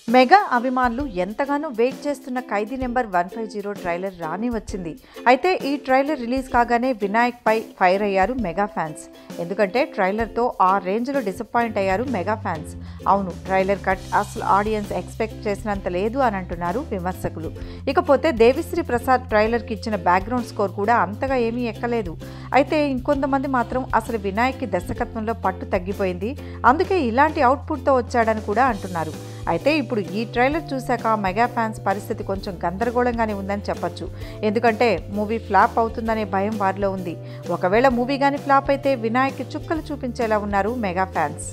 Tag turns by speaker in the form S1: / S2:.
S1: mega అభిమానులు ఎంతగానో wait చేస్తున్న Khaidi number one five zero trailer రాని వచ్చింది అయితే ఈ ట్రైలర్ రిలీజ్ కాగానే వినాయక్ పై ఫైర్ అయ్యారు మెగా ఫ్యాన్స్ ఎందుకంటే ట్రైలర్తో ఆ రేంజ్లో డిసప్పాయింట్ అయ్యారు మెగా ఫ్యాన్స్ అవును ట్రైలర్ కట్ అసలు ఆడియన్స్ ఎక్స్పెక్ట్ చేసినంత లేదు అని అంటున్నారు విమర్శకులు ఇకపోతే దేవిశ్రీ ప్రసాద్ ట్రైలర్కి ఇచ్చిన బ్యాక్గ్రౌండ్ స్కోర్ కూడా అంతగా ఏమీ ఎక్కలేదు అయితే ఇంకొంతమంది మాత్రం అసలు వినాయక్కి దర్శకత్వంలో పట్టు తగ్గిపోయింది అందుకే ఇలాంటి అవుట్పుట్తో వచ్చాడని కూడా అంటున్నారు అయితే ఇప్పుడు ఈ ట్రైలర్ చూశాక మెగా ఫ్యాన్స్ పరిస్థితి కొంచెం గందరగోళంగానే ఉందని చెప్పొచ్చు ఎందుకంటే మూవీ ఫ్లాప్ అవుతుందనే భయం వారిలో ఉంది ఒకవేళ మూవీ కానీ ఫ్లాప్ అయితే వినాయక్ చుక్కలు చూపించేలా ఉన్నారు మెగా ఫ్యాన్స్